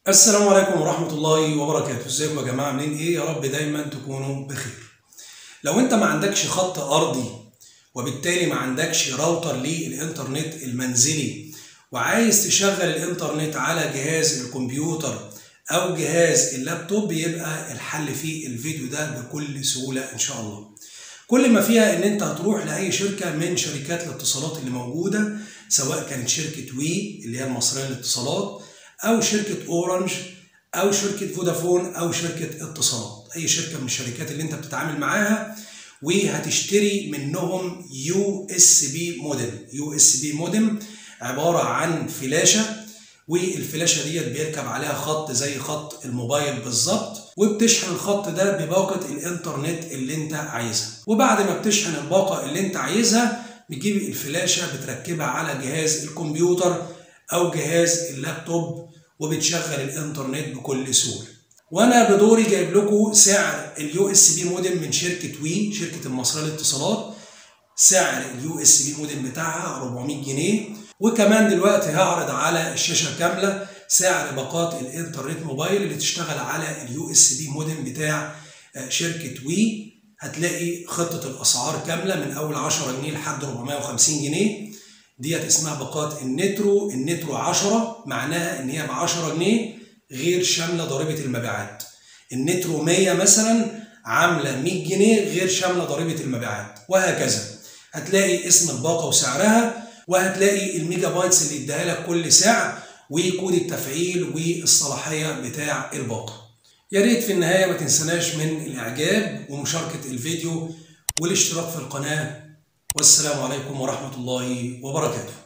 السلام عليكم ورحمة الله وبركاته ازيكم يا جماعة عاملين ايه يا رب دايما تكونوا بخير لو انت ما عندكش خط ارضي وبالتالي ما عندكش راوتر للانترنت المنزلي وعايز تشغل الانترنت على جهاز الكمبيوتر او جهاز اللابتوب يبقى الحل في الفيديو ده بكل سهولة ان شاء الله كل ما فيها ان انت هتروح لاي شركة من شركات الاتصالات اللي موجودة سواء كانت شركة وي اللي هي المصرية للاتصالات او شركه اورنج او شركه فودافون او شركه اتصالات اي شركه من الشركات اللي انت بتتعامل معاها وهتشتري منهم يو اس بي مودم يو اس بي مودم عباره عن فلاشه والفلاشه ديت بيركب عليها خط زي خط الموبايل بالظبط وبتشحن الخط ده بباقه الانترنت اللي انت عايزها وبعد ما بتشحن الباقه اللي انت عايزها بتجيب الفلاشه بتركبها على جهاز الكمبيوتر او جهاز اللابتوب وبتشغل الانترنت بكل سهوله وانا بدوري جايب لكم سعر اليو اس بي مودم من شركه وي شركه المصريه للاتصالات سعر اليو اس بي مودم بتاعها 400 جنيه وكمان دلوقتي هعرض على الشاشه كامله سعر باقات الانترنت موبايل اللي تشتغل على اليو اس بي مودم بتاع شركه وي هتلاقي خطه الاسعار كامله من اول 10 جنيه لحد 450 جنيه ديت اسمها باقات النترو النترو 10 معناها ان هي ب 10 جنيه غير شامله ضريبه المبيعات النترو 100 مثلا عامله 100 جنيه غير شامله ضريبه المبيعات وهكذا هتلاقي اسم الباقه وسعرها وهتلاقي الميجا بايتس اللي اداها لك كل ساعه وكود التفعيل والصلاحيه بتاع الباقه يا ريت في النهايه ما تنسناش من الاعجاب ومشاركه الفيديو والاشتراك في القناه والسلام عليكم ورحمة الله وبركاته